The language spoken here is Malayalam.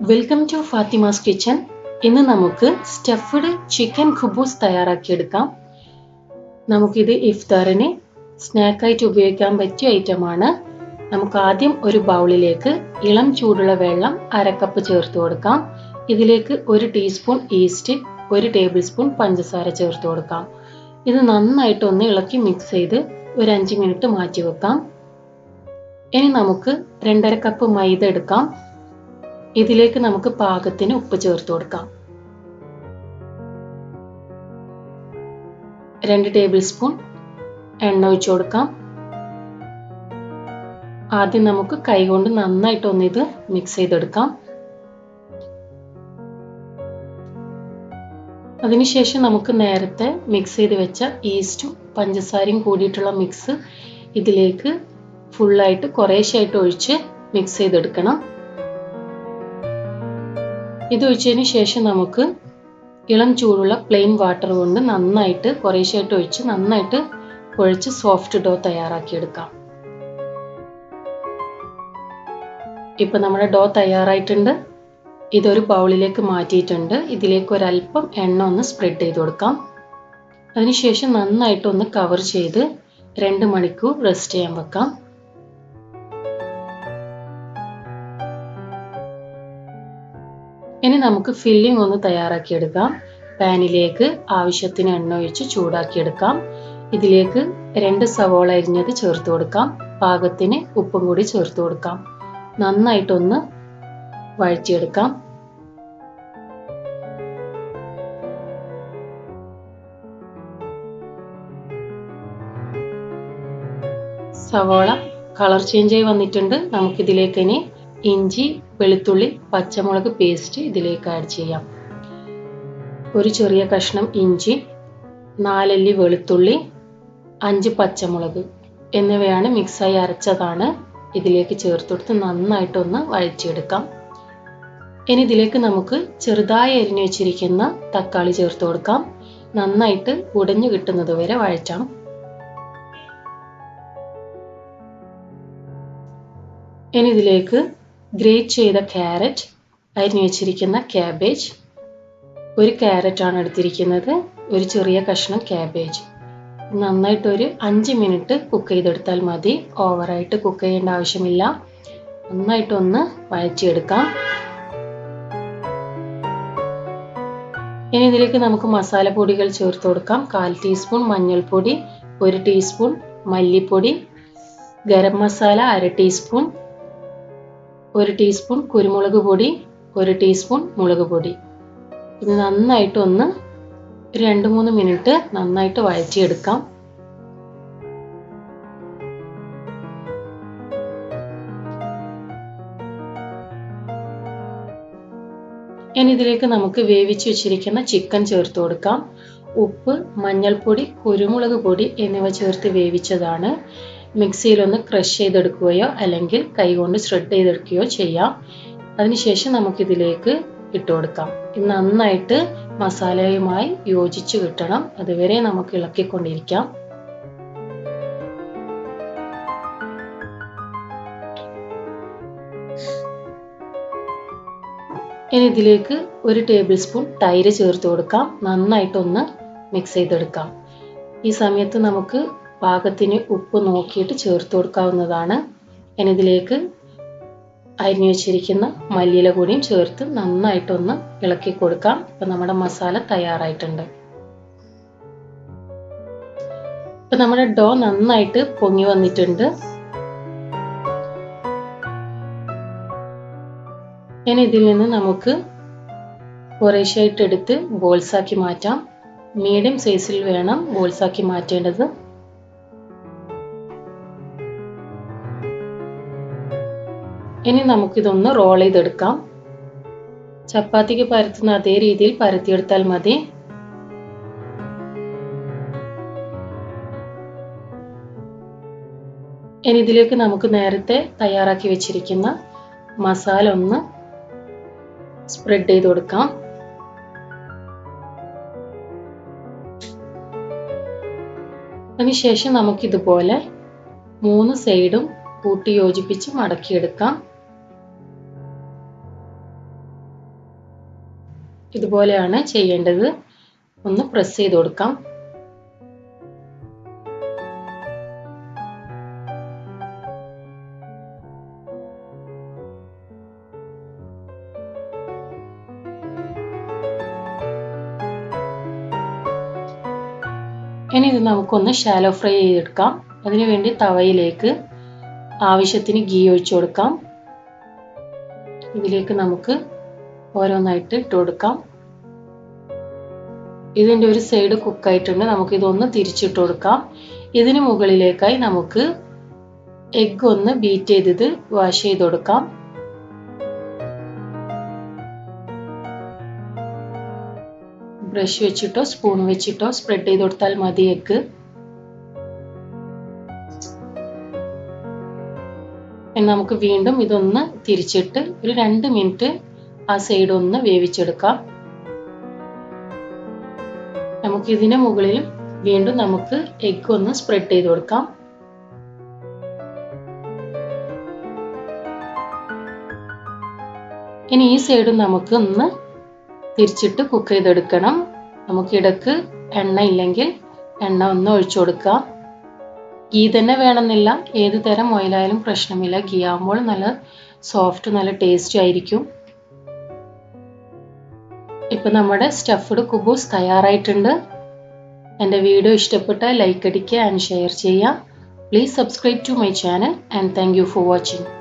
വെൽക്കം ടു ഫാത്തിമാസ് കിച്ചൺ ഇന്ന് നമുക്ക് സ്റ്റഫ്ഡ് ചിക്കൻ ഖുബൂസ് തയ്യാറാക്കിയെടുക്കാം നമുക്കിത് ഇഫ്താറിന് സ്നാക്കായിട്ട് ഉപയോഗിക്കാൻ പറ്റിയ ഐറ്റമാണ് നമുക്ക് ആദ്യം ഒരു ബൗളിലേക്ക് ഇളം ചൂടുള്ള വെള്ളം അരക്കപ്പ് ചേർത്ത് കൊടുക്കാം ഇതിലേക്ക് ഒരു ടീസ്പൂൺ ഈസ്റ്റ് ഒരു ടേബിൾ സ്പൂൺ പഞ്ചസാര ചേർത്ത് കൊടുക്കാം ഇത് നന്നായിട്ട് ഒന്ന് ഇളക്കി മിക്സ് ചെയ്ത് ഒരു അഞ്ച് മിനിറ്റ് മാറ്റി വെക്കാം ഇനി നമുക്ക് രണ്ടര കപ്പ് മൈദ എടുക്കാം ഇതിലേക്ക് നമുക്ക് പാകത്തിന് ഉപ്പ് ചേർത്ത് കൊടുക്കാം രണ്ട് ടേബിൾ സ്പൂൺ എണ്ണ ഒഴിച്ചു കൊടുക്കാം ആദ്യം നമുക്ക് കൈകൊണ്ട് നന്നായിട്ട് ഒന്ന് ഇത് മിക്സ് ചെയ്തെടുക്കാം അതിനുശേഷം നമുക്ക് നേരത്തെ മിക്സ് ചെയ്ത് വെച്ച ഈസ്റ്റും പഞ്ചസാരയും കൂടിയിട്ടുള്ള മിക്സ് ഇതിലേക്ക് ഫുള്ളായിട്ട് കുറേശ്ശായിട്ട് ഒഴിച്ച് മിക്സ് ചെയ്തെടുക്കണം ഇത് ഒഴിച്ചതിന് ശേഷം നമുക്ക് ഇളം ചൂടുള്ള പ്ലെയിൻ വാട്ടർ കൊണ്ട് നന്നായിട്ട് കുറേശ്ശായിട്ട് ഒഴിച്ച് നന്നായിട്ട് കുഴച്ച് സോഫ്റ്റ് ഡോ തയ്യാറാക്കിയെടുക്കാം ഇപ്പൊ നമ്മുടെ ഡോ തയ്യാറായിട്ടുണ്ട് ഇതൊരു ബൗളിലേക്ക് മാറ്റിയിട്ടുണ്ട് ഇതിലേക്ക് ഒരല്പം എണ്ണ ഒന്ന് സ്പ്രെഡ് ചെയ്ത് കൊടുക്കാം അതിനുശേഷം നന്നായിട്ടൊന്ന് കവർ ചെയ്ത് രണ്ട് മണിക്കൂർ റെസ്റ്റ് ചെയ്യാൻ വെക്കാം ഇനി നമുക്ക് ഫില്ലിംഗ് ഒന്ന് തയ്യാറാക്കിയെടുക്കാം പാനിലേക്ക് ആവശ്യത്തിന് എണ്ണ ഒഴിച്ച് ചൂടാക്കിയെടുക്കാം ഇതിലേക്ക് രണ്ട് സവോള അരിഞ്ഞത് ചേർത്ത് കൊടുക്കാം പാകത്തിന് ഉപ്പും കൂടി ചേർത്ത് കൊടുക്കാം നന്നായിട്ടൊന്ന് വഴറ്റിയെടുക്കാം സവോള കളർ ചേഞ്ച് ആയി വന്നിട്ടുണ്ട് നമുക്കിതിലേക്ക് ഇനി ഇഞ്ചി വെളുത്തുള്ളി പച്ചമുളക് പേസ്റ്റ് ഇതിലേക്ക് ആഡ് ചെയ്യാം ഒരു ചെറിയ കഷ്ണം ഇഞ്ചി നാലല്ലി വെളുത്തുള്ളി അഞ്ച് പച്ചമുളക് എന്നിവയാണ് മിക്സായി അരച്ചതാണ് ഇതിലേക്ക് ചേർത്തെടുത്ത് നന്നായിട്ടൊന്ന് വഴറ്റിയെടുക്കാം ഇനി ഇതിലേക്ക് നമുക്ക് ചെറുതായി അരിഞ്ഞു വെച്ചിരിക്കുന്ന തക്കാളി ചേർത്ത് കൊടുക്കാം നന്നായിട്ട് ഉടഞ്ഞു കിട്ടുന്നത് വരെ വഴറ്റാം ഇനി ഇതിലേക്ക് ഗ്രേറ്റ് ചെയ്ത ക്യാരറ്റ് അരിഞ്ഞു വെച്ചിരിക്കുന്ന ക്യാബേജ് ഒരു ക്യാരറ്റ് ആണ് എടുത്തിരിക്കുന്നത് ഒരു ചെറിയ കഷ്ണം ക്യാബേജ് നന്നായിട്ട് ഒരു അഞ്ച് മിനിറ്റ് കുക്ക് ചെയ്തെടുത്താൽ മതി ഓവറായിട്ട് കുക്ക് ചെയ്യേണ്ട ആവശ്യമില്ല നന്നായിട്ടൊന്ന് വഴറ്റിയെടുക്കാം ഇനി ഇതിലേക്ക് നമുക്ക് മസാലപ്പൊടികൾ ചേർത്ത് കൊടുക്കാം കാൽ ടീസ്പൂൺ മഞ്ഞൾപ്പൊടി ഒരു ടീസ്പൂൺ മല്ലിപ്പൊടി ഗരം മസാല അര ടീസ്പൂൺ ഒരു ടീസ്പൂൺ കുരുമുളക് പൊടി ഒരു ടീസ്പൂൺ മുളക് പൊടി ഇത് നന്നായിട്ടൊന്ന് രണ്ട് മൂന്ന് മിനിറ്റ് നന്നായിട്ട് വഴറ്റിയെടുക്കാം ഇനി ഇതിലേക്ക് നമുക്ക് വേവിച്ച് വെച്ചിരിക്കുന്ന ചിക്കൻ ചേർത്ത് കൊടുക്കാം ഉപ്പ് മഞ്ഞൾപ്പൊടി കുരുമുളക് പൊടി എന്നിവ ചേർത്ത് വേവിച്ചതാണ് മിക്സിയിലൊന്ന് ക്രഷ് ചെയ്തെടുക്കുകയോ അല്ലെങ്കിൽ കൈകൊണ്ട് ഷ്രെഡ് ചെയ്തെടുക്കുകയോ ചെയ്യാം അതിനുശേഷം നമുക്കിതിലേക്ക് ഇട്ട് കൊടുക്കാം ഇത് നന്നായിട്ട് മസാലയുമായി യോജിച്ച് കിട്ടണം അതുവരെ നമുക്ക് ഇളക്കിക്കൊണ്ടിരിക്കാം ഇനി ഇതിലേക്ക് ഒരു ടേബിൾ സ്പൂൺ തൈര് ചേർത്ത് കൊടുക്കാം നന്നായിട്ടൊന്ന് മിക്സ് ചെയ്തെടുക്കാം ഈ സമയത്ത് നമുക്ക് പാകത്തിന് ഉപ്പ് നോക്കിയിട്ട് ചേർത്ത് കൊടുക്കാവുന്നതാണ് ഇനി ഇതിലേക്ക് അരിഞ്ഞു വെച്ചിരിക്കുന്ന മല്ലിയില കൂടിയും ചേർത്ത് നന്നായിട്ടൊന്ന് ഇളക്കി കൊടുക്കാം ഇപ്പൊ നമ്മുടെ മസാല തയ്യാറായിട്ടുണ്ട് ഇപ്പൊ നമ്മുടെ ഡോ നന്നായിട്ട് പൊങ്ങി വന്നിട്ടുണ്ട് ഇനി ഇതിൽ നിന്ന് നമുക്ക് കുറേശ്ശായിട്ട് എടുത്ത് ബോൾസാക്കി മാറ്റാം മീഡിയം സൈസിൽ വേണം ബോൾസാക്കി മാറ്റേണ്ടത് ഇനി നമുക്കിതൊന്ന് റോൾ ചെയ്തെടുക്കാം ചപ്പാത്തിക്ക് പരത്തുന്ന അതേ രീതിയിൽ പരത്തിയെടുത്താൽ മതി ഇനി ഇതിലേക്ക് നമുക്ക് നേരത്തെ തയ്യാറാക്കി വെച്ചിരിക്കുന്ന മസാല ഒന്ന് സ്പ്രെഡ് ചെയ്ത് കൊടുക്കാം അതിനുശേഷം നമുക്കിതുപോലെ മൂന്ന് സൈഡും കൂട്ടി യോജിപ്പിച്ച് മടക്കിയെടുക്കാം ഇതുപോലെയാണ് ചെയ്യേണ്ടത് ഒന്ന് പ്രസ് ചെയ്ത് കൊടുക്കാം ഇനി ഇത് നമുക്കൊന്ന് ഷാലോ ഫ്രൈ ചെയ്തെടുക്കാം അതിനുവേണ്ടി തവയിലേക്ക് ആവശ്യത്തിന് ഗീ ഒഴിച്ചു കൊടുക്കാം ഇതിലേക്ക് നമുക്ക് ഓരോന്നായിട്ട് ഇട്ട് കൊടുക്കാം ഇതിൻ്റെ ഒരു സൈഡ് കുക്കായിട്ടുണ്ട് നമുക്ക് ഇതൊന്ന് തിരിച്ചിട്ട് കൊടുക്കാം ഇതിന് മുകളിലേക്കായി നമുക്ക് എഗ് ഒന്ന് ബീറ്റ് ചെയ്തത് വാഷ് ചെയ്ത് കൊടുക്കാം ബ്രഷ് വെച്ചിട്ടോ സ്പൂൺ വെച്ചിട്ടോ സ്പ്രെഡ് ചെയ്ത് കൊടുത്താൽ മതി എഗ് നമുക്ക് വീണ്ടും ഇതൊന്ന് തിരിച്ചിട്ട് ഒരു രണ്ട് മിനിറ്റ് ആ സൈഡ് ഒന്ന് വേവിച്ചെടുക്കാം നമുക്ക് ഇതിന് മുകളിൽ വീണ്ടും നമുക്ക് എഗ് ഒന്ന് സ്പ്രെഡ് ചെയ്ത് കൊടുക്കാം ഇനി ഈ സൈഡും നമുക്ക് ഒന്ന് തിരിച്ചിട്ട് കുക്ക് ചെയ്തെടുക്കണം നമുക്കിടക്ക് എണ്ണ ഇല്ലെങ്കിൽ എണ്ണ ഒന്ന് ഒഴിച്ചു കൊടുക്കാം ഗീ തന്നെ വേണമെന്നില്ല ഏത് തരം ഓയിലായാലും പ്രശ്നമില്ല ഗീ ആകുമ്പോൾ നല്ല സോഫ്റ്റ് നല്ല ടേസ്റ്റി ആയിരിക്കും ഇപ്പം നമ്മുടെ സ്റ്റഫ്ഡ് കുബൂസ് തയ്യാറായിട്ടുണ്ട് എൻ്റെ വീഡിയോ ഇഷ്ടപ്പെട്ടാൽ ലൈക്ക് അടിക്കുക ആൻഡ് ഷെയർ ചെയ്യുക please subscribe to my channel and thank you for watching